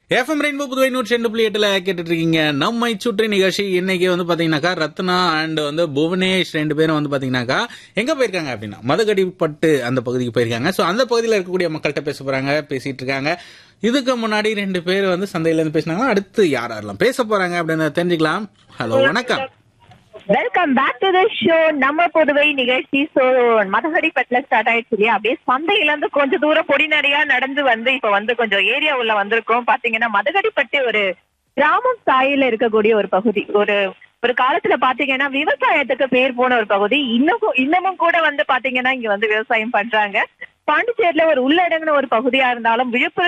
FM rainbow Puduvai நூற்றி ரெண்டு புள்ளி எட்டுல கேட்டுட்டு இருக்கீங்க நம்மை சுற்றி நிகழ்ச்சி இன்னைக்கு வந்து பாத்தீங்கன்னாக்கா ரத்னா அண்ட் வந்து புவனேஷ் ரெண்டு பேரும் வந்து பாத்தீங்கன்னாக்கா எங்க போயிருக்காங்க அப்படின்னா மதகடிப்பட்டு அந்த பகுதிக்கு போயிருக்காங்க ஸோ அந்த பகுதியில் இருக்கக்கூடிய மக்கள்கிட்ட பேச போறாங்க பேசிட்டு இருக்காங்க இதுக்கு முன்னாடி ரெண்டு பேர் வந்து சந்தையில இருந்து பேசினாங்க அடுத்து யார் யாரெல்லாம் பேச போறாங்க அப்படின்னு தெரிஞ்சுக்கலாம் ஹலோ வணக்கம் welcome back to the show நம்ம புதுவை நிகழ்ச்சி சோ மதகடிப்பட்டுல ஸ்டார்ட் ஆயிடுச்சு இல்லையா அப்படியே சந்தையில இருந்து கொஞ்சம் தூரம் பொடிநடையா நடந்து வந்து இப்ப வந்து கொஞ்சம் ஏரியா உள்ள வந்திருக்கோம் பாத்தீங்கன்னா மதகடிப்பட்டு ஒரு கிராமம் சாயில இருக்கக்கூடிய ஒரு பகுதி ஒரு ஒரு காலத்துல பாத்தீங்கன்னா விவசாயத்துக்கு பேர் போன ஒரு பகுதி இன்னமும் இன்னமும் கூட வந்து பாத்தீங்கன்னா இங்க வந்து விவசாயம் பண்றாங்க பாண்டிச்சேரியில ஒரு உள்ளடங்கின ஒரு பகுதியா இருந்தாலும் விழுப்புரம்